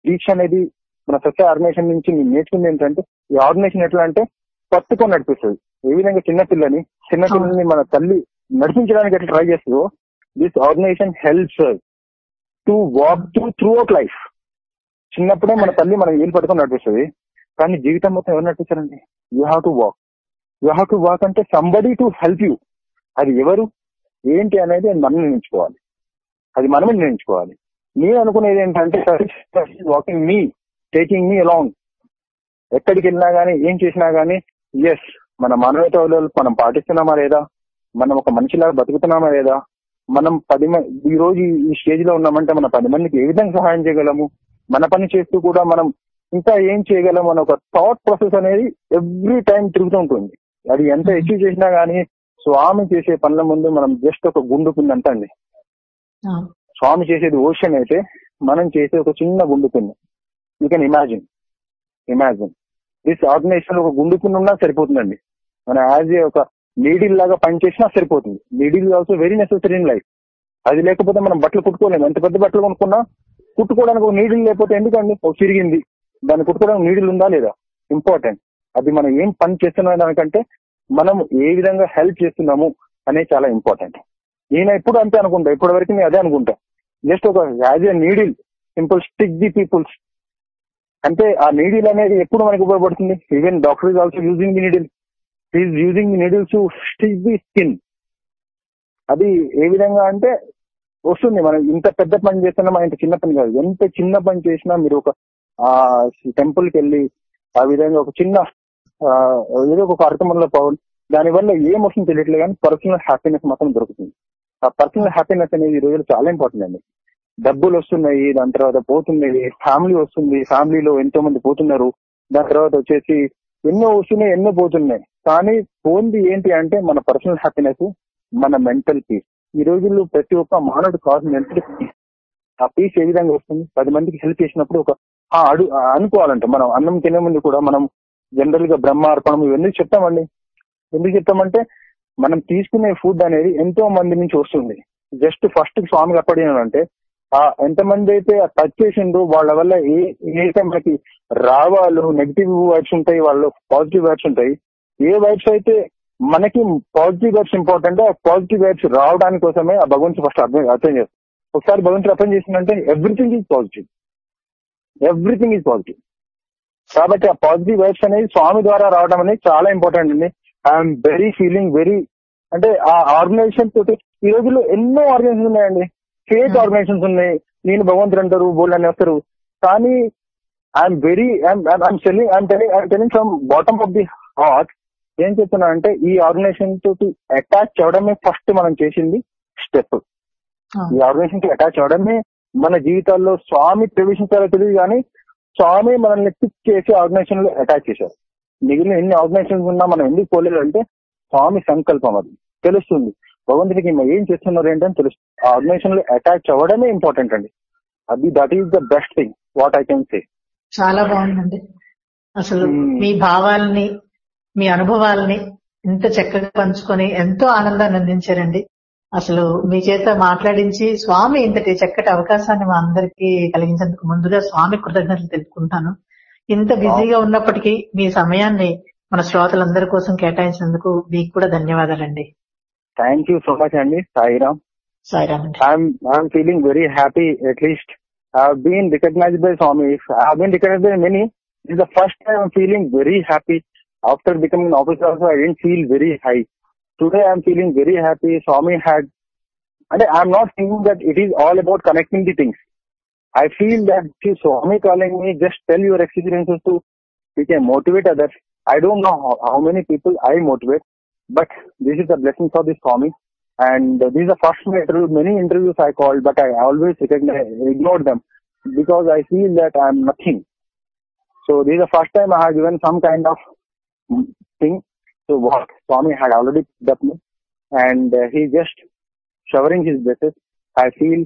దీక్ష అనేది మన సత్య ఆర్గనైజేషన్ నుంచి నేను నేర్చుకుంది ఏంటంటే ఈ ఆర్గనైజేషన్ ఎట్లా అంటే పట్టుకొని నడిపిస్తుంది ఏ విధంగా చిన్నపిల్లని చిన్నపిల్లని మన తల్లి నడిపించడానికి ఎట్లా ట్రై చేస్తుందో this organisation helps to walk to through out life చిన్నప్పుడే మన తల్లి మనం ఏళ్ళు పట్టుకొని నడిపిస్తుంది కానీ జీవితం మొత్తం ఎవరు నడిపిస్తారండి you have to walk you have to walk అంటే సంబడి టు హెల్ప్ యూ అది ఎవరు ఏంటి అనేది మనం నిర్ణయించుకోవాలి అది మనమే నిర్ణయించుకోవాలి నేను అనుకునేది ఏంటంటే walking me taking me along ఎక్కడికి వెళ్ళినా గానీ ఏం చేసినా గానీ ఎస్ మన మానవత విలువలు మనం పాటిస్తున్నామా లేదా మనం ఒక మనిషిలాగా బతుకుతున్నామా లేదా మనం పది మంది ఈ రోజు ఈ స్టేజ్ లో ఉన్నామంటే మన పది మందికి ఏ విధంగా సహాయం చేయగలము మన పని చేస్తూ కూడా మనం ఇంకా ఏం చేయగలం అనే ఒక థాట్ ప్రాసెస్ అనేది ఎవ్రీ టైం తిరుగుతూ ఉంటుంది అది ఎంత అచీవ్ చేసినా గానీ స్వామి చేసే పనుల ముందు మనం జస్ట్ ఒక గుండు కింద అంత అండి అవును. స్వామి చేసేది ఓషన్ అయితే మనం చేసే ఒక చిన్న గుండు కింద you can imagine imagine this organisation ఒక గుండు కింద ఉన్నా సరిపోతుందండి మన యాజ్ ఏ ఒక నీడిల్ లాగా పనిచేసినా సరిపోతుంది needle also very necessary in life అది లేకపోతే మనం బట్టలు కుట్టుకోలేము ఎంత పెద్ద బట్టలు కొనుక్కున్నా కుట్టుకోవడానికి ఒక నీడిల్ లేకపోతే ఎందుకండి ఒక చిరిగింది దాన్ని కుట్టుకోవడానికి నీడిల్ ఉందా లేదా ఇంపార్టెంట్ అది మనం ఏం పని చేస్తున్నాం దానికంటే మనం ఏ విధంగా హెల్ప్ చేస్తున్నాము అనేది చాలా ఇంపార్టెంట్ నేను ఎప్పుడు అంతే అనుకుంటా ఇప్పటి వరకు నేను అదే అనుకుంటా జస్ట్ ఒక as a needle simple stick the peoples అంటే ఆ నీడిల్ అనేది ఎప్పుడు మనకి ఉపయోగపడుతుంది even doctor is also using the needle is using the needle to stick the skin అది ఏ విధంగా అంటే వస్తుంది మనం ఇంత పెద్ద పని చేస్తున్నామా ఇంత చిన్న పని కాదు ఎంత చిన్న పని చేసినా మీరు ఒక ఆ టెంపుల్ కి వెళ్ళి ఆ విధంగా ఒక చిన్న ఆ, ఏదో ఒక కార్యక్రమంలో పోవాలి దానివల్ల ఏం వస్తుంది తెలియట్లేదు కానీ పర్సనల్ హ్యాపీనెస్ మాత్రం దొరుకుతుంది ఆ పర్సనల్ హ్యాపీనెస్ అనేది ఈ రోజుల్లో చాలా ఇంపార్టెంట్ అండి డబ్బులు వస్తున్నాయి దాని తర్వాత పోతున్నాయి ఫ్యామిలీ వస్తుంది ఫ్యామిలీలో ఎంతో మంది పోతున్నారు దాని తర్వాత వచ్చేసి ఎన్నో వస్తున్నాయి ఎన్నో పోతున్నాయి కానీ పోంది ఏంటి అంటే మన పర్సనల్ హ్యాపీనెస్ మన మెంటల్ పీస్ ఈ రోజుల్లో ప్రతి ఒక్క మానవుడు కాదు మెంటల్ పీస్ ఆ పీస్ ఏ విధంగా వస్తుంది పది మందికి హెల్ప్ చేసినప్పుడు ఒక ఆ అడు ఆ అనుకోవాలంట మనం అన్నం తినే ముందు కూడా మనం జనరల్ గా బ్రహ్మ అర్పణం ఇవన్నీ చెప్తామండి ఎందుకు చెప్తామంటే మనం తీసుకునే ఫుడ్ అనేది ఎంతో మంది నుంచి వస్తుంది జస్ట్ ఫస్ట్ స్వామికి అప్పడినంటే ఆ ఎంతమంది అయితే టచ్ చేసిండ్రు వాళ్ళ వల్ల ఏ ఏదైతే మనకి రావాలు నెగిటివ్ వైబ్స్ ఉంటాయి వాళ్ళు పాజిటివ్ వైబ్స్ ఉంటాయి ఏ వైబ్స్ అయితే మనకి పాజిటివ్ వైబ్స్ ఇంపార్టెంట్ ఆ పాజిటివ్ వైబ్స్ రావడానికి కోసమే ఆ భగవంతుడు ఫస్ట్ అర్థం అర్థం చేస్తారు ఒకసారి భగవంతుడు అర్థం చేసిందంటే everything is positive everything is positive కాబట్టి ఆ పాజిటివ్ వైబ్స్ అనేది స్వామి ద్వారా రావడం అనేది చాలా ఇంపార్టెంట్ అండి ఐఎమ్ వెరీ ఫీలింగ్ వెరీ అంటే ఆ ఆర్గనైజేషన్ తోటి ఈ రోజుల్లో ఎన్నో ఆర్గనైజేషన్ ఉన్నాయండి ఫేక్ ఆర్గనైజేషన్స్ ఉన్నాయి నేను భగవంతుడు అంటారు బోల్డ్ అని వస్తారు కానీ I'm very I'm telling I'm telling I'm telling from bottom of the heart ఏం చెప్తున్నా అంటే ఈ ఆర్గనైజేషన్ తోటి అటాచ్ అవడమే ఫస్ట్ మనం చేసింది స్టెప్ ఈ ఆర్గనైజేషన్ కి అటాచ్ అవడమే మన జీవితాల్లో స్వామి ప్రవేశించాలో తెలియదు కానీ స్వామి మనల్ని పిక్ చేసి ఆర్గనైజేషన్ లో అటాచ్ చేశారు మిగిలిన ఎన్ని ఆర్గనైజేషన్స్ ఉన్నా మనం ఎందుకు పోలేదు అంటే స్వామి సంకల్పం అది తెలుస్తుంది భగవంతుడికి ఈమె ఏం చేస్తున్నారు ఏంటని తెలుస్తుంది ఆ ఆర్గనైజేషన్ లో అటాచ్ అవ్వడమే ఇంపార్టెంట్ అండి అది that is the best thing what I can say చాలా బాగుందండి అసలు మ్మ్. మీ భావాల్ని మీ అనుభవాల్ని ఇంత చక్కగా పంచుకొని ఎంతో ఆనందాన్ని అందించారండి అసలు మీ చేత మాట్లాడించి స్వామి ఇంతటి చక్కటి అవకాశాన్ని మా అందరికీ కలిగించేందుకు ముందుగా స్వామి కృతజ్ఞతలు తెలుపుకుంటాను ఇంత బిజీగా ఉన్నప్పటికీ మీ సమయాన్ని మన శ్రోతలందరి కోసం కేటాయించినందుకు మీకు కూడా ధన్యవాదాలండి థ్యాంక్ యూ సో మచ్ అండి సాయిరామ్ సాయిరామ్ అండి I'm I'm feeling very happy. At least I've been recognized by Swami. I've been recognized by many. This is the first time I'm feeling very happy. After becoming an officer, also I didn't feel very high. Today I'm feeling very happy. Swami had, and I'm not thinking that it is all about connecting the things. I feel that see, Swami calling me, just tell your experiences to, we can motivate others. I don't know how, how many people I motivate, but this is the blessing for this Swami. And uh, this is the first interview, many interviews I called, but I always recognize, ignored them because I feel that I'm nothing. So this is the first time I have given some kind of mm, thing to what Swami had already picked up me and uh, he just showering his blessings. I feel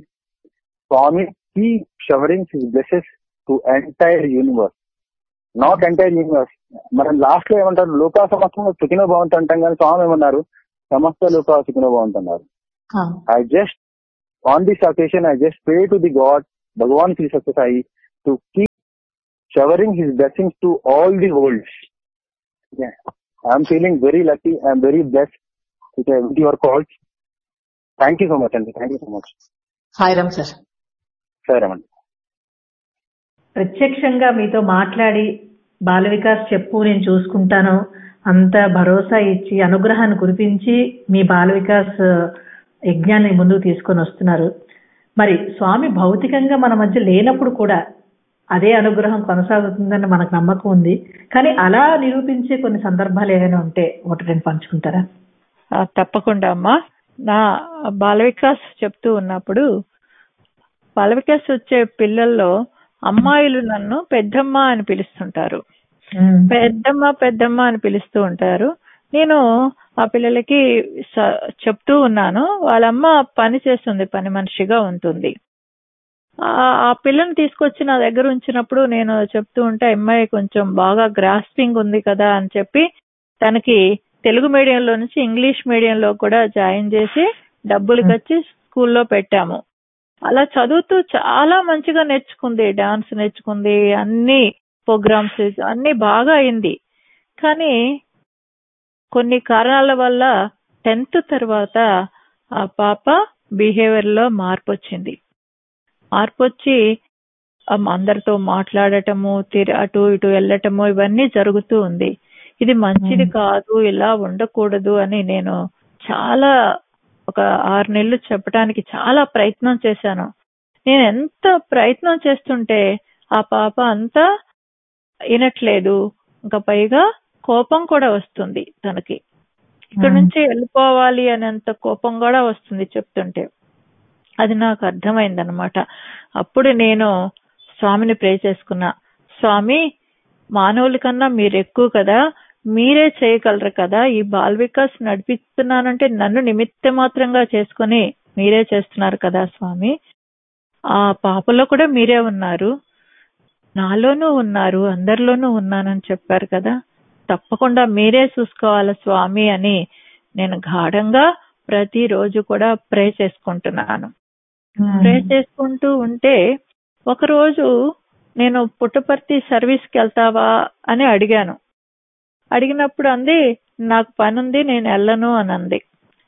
Swami keep showering his blessings to entire universe. Not entire universe మనం last లో ఏమంటారు లోకా సమస్త సుఖినో భవంతు అంటాం కానీ స్వామి ఏమన్నారు సమస్త లోకా సుఖినో భవంతు అన్నారు ఆ, I just, on this occasion, I just pray to the God, Bhagavan Sri Satyasai, to keep showering His blessings to all the world. Yeah. I'm feeling very lucky. I'm very blessed with, uh, with your calls. Thank you so much, Andy. Thank you so much. Sairam sir సరే అమ్మండి ప్రత్యక్షంగా మీతో మాట్లాడి బాల వికాస్ చెప్పు నేను చూసుకుంటాను అంత భరోసా ఇచ్చి అనుగ్రహాన్ని కురిపించి మీ బాల వికాస్ యజ్ఞాన్ని ముందుకు తీసుకొని వస్తున్నారు మరి స్వామి భౌతికంగా మన మధ్య లేనప్పుడు కూడా అదే అనుగ్రహం కొనసాగుతుందని మనకు నమ్మకం ఉంది కానీ అలా నిరూపించే కొన్ని సందర్భాలు ఏమైనా ఉంటే ఒకటి రెండు పంచుకుంటారా ఆ, తప్పకుండా అమ్మా నా బాల వికాస్ చెప్తూ ఉన్నప్పుడు బాల వికాస్ వచ్చే పిల్లల్లో అమ్మాయిలు నన్ను పెద్దమ్మ అని పిలుస్తుంటారు పెద్దమ్మ పెద్దమ్మ అని పిలుస్తూ ఉంటారు నేను ఆ పిల్లలకి స- చెప్తూ ఉన్నాను వాళ్ళమ్మ పని చేస్తుంది పని మనిషిగా ఉంటుంది ఆ ఆ పిల్లని తీసుకొచ్చి నా దగ్గర ఉంచినప్పుడు నేను చెప్తూ ఉంటే అమ్మాయి కొంచెం బాగా గ్రాస్పింగ్ ఉంది కదా అని చెప్పి తనకి తెలుగు మీడియంలో నుంచి ఇంగ్లీష్ మీడియంలో కూడా జాయిన్ చేసి డబ్బులు కచ్చి స్కూల్లో పెట్టాము అలా చదువుతూ చాలా మంచిగా నేర్చుకుంది డాన్స్ నేర్చుకుంది అన్ని ప్రోగ్రామ్స్ అన్ని బాగా అయింది కానీ కొన్ని కారణాల వల్ల టెన్త్ తర్వాత ఆ పాప బిహేవియర్ లో మార్పు వచ్చింది మార్పు వచ్చి అమ్ అందరితో మాట్లాడటము తిరి అటు ఇటు వెళ్ళటము ఇవన్నీ జరుగుతూ ఉంది ఇది మంచిది కాదు ఇలా ఉండకూడదు అని నేను చాలా ఒక ఆరు నెలలు చెప్పడానికి చాలా ప్రయత్నం చేశాను నేను ఎంత ప్రయత్నం చేస్తుంటే ఆ పాప అంతా వినట్లేదు ఇంకా పైగా కోపం కూడా వస్తుంది తనకి ఇక్కడ నుంచి వెళ్ళిపోవాలి అనేంత కోపం కూడా వస్తుంది చెప్తుంటే అది నాకు అర్థమైందనమాట అప్పుడు నేను స్వామిని ప్రే చేసుకున్నా స్వామి మానవుల కన్నా మీరు ఎక్కువ కదా మీరే చేయగలరు కదా ఈ బాల్ వికాస్ నడిపిస్తున్నానంటే నన్ను నిమిత్త మాత్రంగా చేసుకుని మీరే చేస్తున్నారు కదా స్వామి ఆ పాపలో కూడా మీరే ఉన్నారు నాలోనూ ఉన్నారు అందరిలోనూ ఉన్నానని చెప్పారు కదా తప్పకుండా మీరే చూసుకోవాలి స్వామి అని నేను గాఢంగా ప్రతిరోజు కూడా ప్రే చేసుకుంటున్నాను ప్రే చేసుకుంటూ ఉంటే ఒకరోజు నేను పుట్టపర్తి సర్వీస్ కి వెళ్తావా అని అడిగాను అడిగినప్పుడు అంది నాకు పని ఉంది నేను వెళ్ళను అని అంది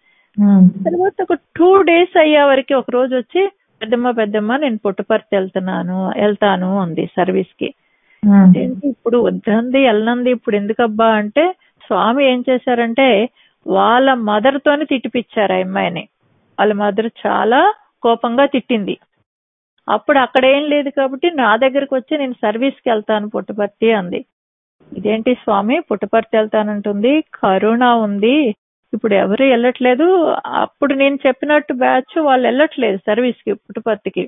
తర్వాత ఒక టూ డేస్ అయ్యే వరకు ఒక రోజు వచ్చి పెద్దమ్మ పెద్దమ్మ నేను పుట్టపర్తి వెళ్తున్నాను వెళ్తాను అంది సర్వీస్ కి ఏంటి ఇప్పుడు వద్దంది వెళ్ళనంది ఇప్పుడు ఎందుకబ్బా అంటే స్వామి ఏం చేశారంటే వాళ్ళ మదర్ తోని తిట్టిపిచ్చారు ఆ అమ్మాయిని వాళ్ళ మదర్ చాలా కోపంగా తిట్టింది అప్పుడు అక్కడ ఏం లేదు కాబట్టి నా దగ్గరకు వచ్చి నేను సర్వీస్ కి వెళ్తాను పుట్టపర్తి అంది ఇదేంటి స్వామి పుట్టపర్తి వెళ్తానంటుంది కరోనా ఉంది ఇప్పుడు ఎవరు వెళ్ళట్లేదు అప్పుడు నేను చెప్పినట్టు బ్యాచ్ వాళ్ళు వెళ్ళట్లేదు సర్వీస్ కి పుట్టపర్తికి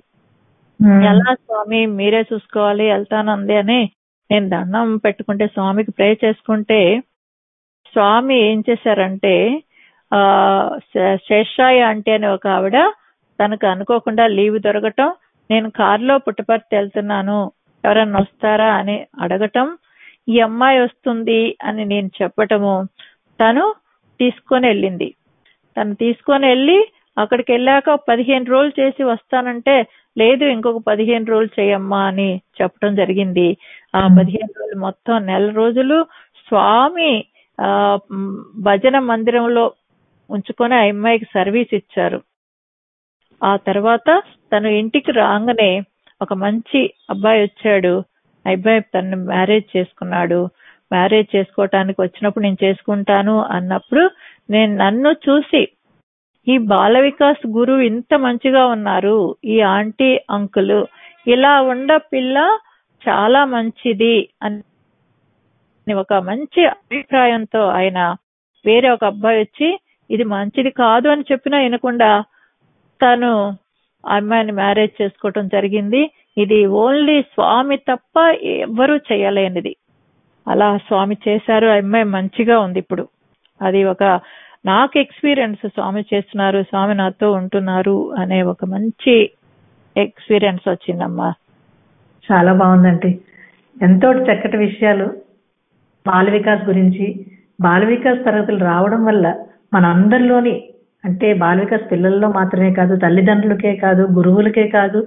ఎలా స్వామి మీరే చూసుకోవాలి వెళ్తానంది అని నేను దండం పెట్టుకుంటే స్వామికి ప్రే చేసుకుంటే స్వామి ఏం చేశారంటే ఆ శే- శేషాయి అంటే అని ఒక ఆవిడ తనకు అనుకోకుండా లీవ్ దొరకటం నేను కారులో పుట్టపర్తి వెళ్తున్నాను ఎవరన్నా వస్తారా అని అడగటం ఈ అమ్మాయి వస్తుంది అని నేను చెప్పటము తను తీసుకొని వెళ్ళింది తను తీసుకొని వెళ్ళి అక్కడికి వెళ్ళాక ఒక పదిహేను రోజులు చేసి వస్తానంటే లేదు ఇంకొక పదిహేను రోజులు చేయమ్మా అని చెప్పడం జరిగింది ఆ పదిహేను రోజులు మొత్తం నెల రోజులు స్వామి ఆ మ్, భజన మందిరంలో ఉంచుకొని ఆ అమ్మాయికి సర్వీస్ ఇచ్చారు ఆ తర్వాత తను ఇంటికి రాగానే ఒక మంచి అబ్బాయి వచ్చాడు ఆ అబ్బాయి తను మ్యారేజ్ చేసుకున్నాడు మ్యారేజ్ చేసుకోవటానికి వచ్చినప్పుడు నేను చేసుకుంటాను అన్నప్పుడు నేను నన్ను చూసి ఈ బాల వికాస్ గురువు ఇంత మంచిగా ఉన్నారు ఈ ఆంటీ అంకుల్ ఇలా ఉండ పిల్ల చాలా మంచిది అని ఒక మంచి అభిప్రాయంతో ఆయన వేరే ఒక అబ్బాయి వచ్చి ఇది మంచిది కాదు అని చెప్పినా వినకుండా తను ఆ అమ్మాయిని మ్యారేజ్ చేసుకోవటం జరిగింది ఇది ఓన్లీ స్వామి తప్ప ఎవ్వరూ చేయలేనిది అలా స్వామి చేశారు ఆ అమ్మాయి మంచిగా ఉంది ఇప్పుడు అది ఒక నాకు ఎక్స్పీరియన్స్ స్వామి చేస్తున్నారు స్వామి నాతో ఉంటున్నారు అనే ఒక మంచి ఎక్స్పీరియన్స్ వచ్చిందమ్మా చాలా బాగుందండి ఎంతో చక్కటి విషయాలు బాల వికాస్ గురించి బాల వికాస్ తరగతులు రావడం వల్ల మన అందరిలోని అంటే బాల వికాస్ పిల్లల్లో మాత్రమే కాదు తల్లిదండ్రులకే కాదు గురువులకే కాదు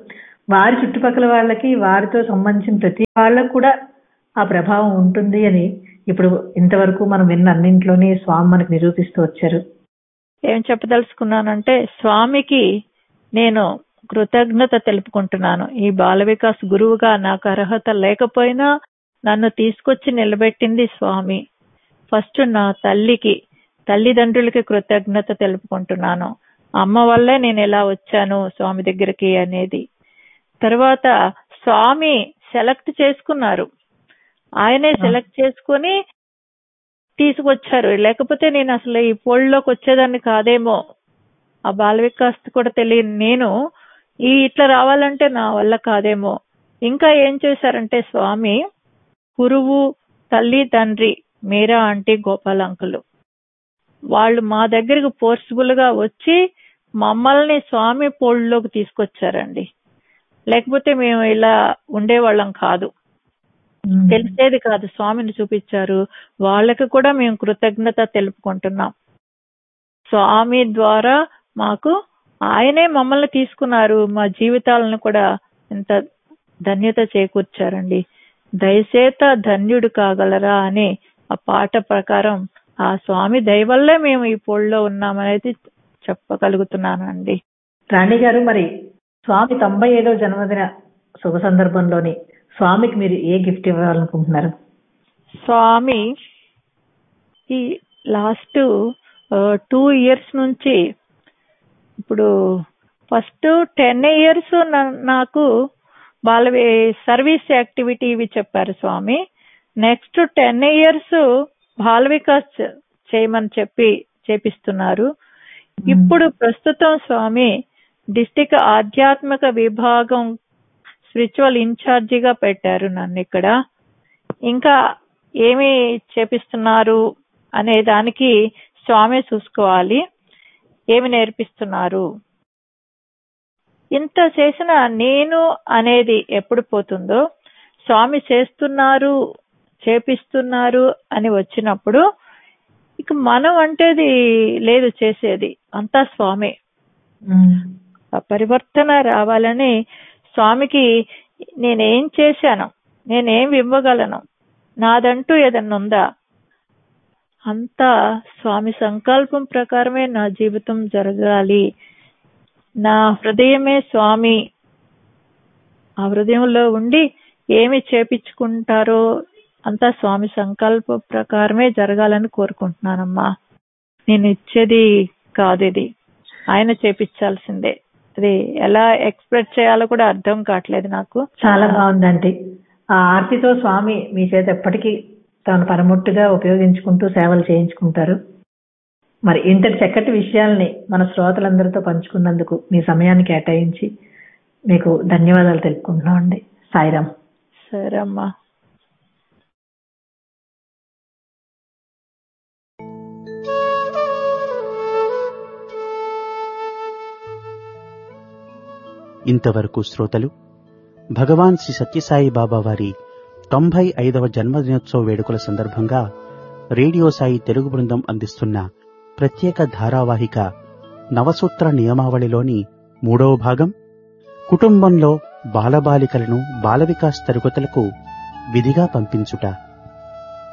వారి చుట్టుపక్కల వాళ్ళకి వారితో సంబంధించిన ప్రతి వాళ్ళకు కూడా ఆ ప్రభావం ఉంటుంది అని ఇప్పుడు ఇంతవరకు మనం విన్న అన్నింట్లోనే స్వామి మనకు నిరూపిస్తూ వచ్చారు ఏం చెప్పదలుచుకున్నానంటే స్వామికి నేను కృతజ్ఞత తెలుపుకుంటున్నాను ఈ బాల వికాస్ గురువుగా నాకు అర్హత లేకపోయినా నన్ను తీసుకొచ్చి నిలబెట్టింది స్వామి ఫస్ట్ నా తల్లికి తల్లిదండ్రులకి కృతజ్ఞత తెలుపుకుంటున్నాను అమ్మ వల్లే నేను ఎలా వచ్చాను స్వామి దగ్గరికి అనేది తర్వాత స్వామి సెలెక్ట్ చేసుకున్నారు ఆయనే సెలెక్ట్ చేసుకొని తీసుకొచ్చారు లేకపోతే నేను అసలు ఈ పోల్లోకి వచ్చేదాన్ని కాదేమో ఆ బాల వికాస్ కూడా తెలియని నేను ఈ ఇట్లా రావాలంటే నా వల్ల కాదేమో ఇంకా ఏం చేశారంటే స్వామి గురువు తల్లి తండ్రి మీరా ఆంటీ గోపాల్ అంకులు వాళ్ళు మా దగ్గరకు ఫోర్స్ఫుల్ గా వచ్చి మమ్మల్ని స్వామి పోల్లోకి తీసుకొచ్చారండి లేకపోతే మేము ఇలా ఉండేవాళ్ళం కాదు తెలిసేది కాదు స్వామిని చూపించారు వాళ్ళకి కూడా మేము కృతజ్ఞత తెలుపుకుంటున్నాం స్వామి ద్వారా మాకు ఆయనే మమ్మల్ని తీసుకున్నారు మా జీవితాలను కూడా ఎంత ధన్యత చేకూర్చారండి దయచేత ధన్యుడు కాగలరా అని ఆ పాట ప్రకారం ఆ స్వామి దయ వల్లే మేము ఈ పోల్లో ఉన్నామనేది చెప్పగలుగుతున్నానండి రాణి గారు మరి స్వామి తొంభై ఐదో జన్మదిన శుభ సందర్భంలోని స్వామికి మీరు ఏ గిఫ్ట్ ఇవ్వాలనుకుంటున్నారు స్వామి ఈ లాస్ట్ టూ ఇయర్స్ నుంచి ఇప్పుడు ఫస్ట్ టెన్ ఇయర్స్ నాకు వాళ్ళ సర్వీస్ యాక్టివిటీ ఇవి చెప్పారు Swami next ten years Bala Vikas చేయమని చెప్పి చేపిస్తున్నారు ఇప్పుడు ప్రస్తుతం స్వామి డిస్టిక్ ఆధ్యాత్మిక విభాగం స్పిరిచువల్ ఇన్ఛార్జిగా పెట్టారు నన్ను ఇక్కడ ఇంకా ఏమి చేపిస్తున్నారు అనే దానికి స్వామి చూసుకోవాలి ఏమి నేర్పిస్తున్నారు ఇంత చేసిన నేను అనేది ఎప్పుడు పోతుందో స్వామి చేస్తున్నారు చేపిస్తున్నారు అని వచ్చినప్పుడు ఇక మనం అంటేది లేదు చేసేది అంతా స్వామి ఆ పరివర్తన రావాలని స్వామికి నేనేం చేశాను నేనేం ఇవ్వగలను నాదంటూ ఏదన్నా ఉందా అంతా స్వామి సంకల్పం ప్రకారమే నా జీవితం జరగాలి నా హృదయమే స్వామి ఆ హృదయంలో ఉండి ఏమి చేపించుకుంటారో అంతా స్వామి సంకల్ప ప్రకారమే జరగాలని కోరుకుంటున్నానమ్మా నేను ఇచ్చేది కాదు ఇది ఆయన చేపించాల్సిందే అది ఎలా ఎక్స్ప్రెస్ చేయాలో కూడా అర్థం కావట్లేదు నాకు చాలా బాగుందండి ఆ ఆర్తితో స్వామి మీ చేత ఎప్పటికీ తాను పరముట్టుగా ఉపయోగించుకుంటూ సేవలు చేయించుకుంటారు మరి ఇంతటి చక్కటి విషయాల్ని మన శ్రోతలందరితో పంచుకున్నందుకు మీ సమయాన్ని కేటాయించి మీకు ధన్యవాదాలు తెలుపుకుంటున్నామండి సాయిరామ్ సరే అమ్మా ఇంతవరకు శ్రోతలు భగవాన్ శ్రీ సత్యసాయి బాబా వారి తొంభై ఐదవ జన్మదినోత్సవ వేడుకల సందర్భంగా రేడియో సాయి తెలుగు బృందం అందిస్తున్న ప్రత్యేక ధారావాహిక నవసూత్ర నియమావళిలోని మూడవ భాగం కుటుంబంలో బాలబాలికలను బాలవికాస్ తరగతులకు విధిగా పంపించుట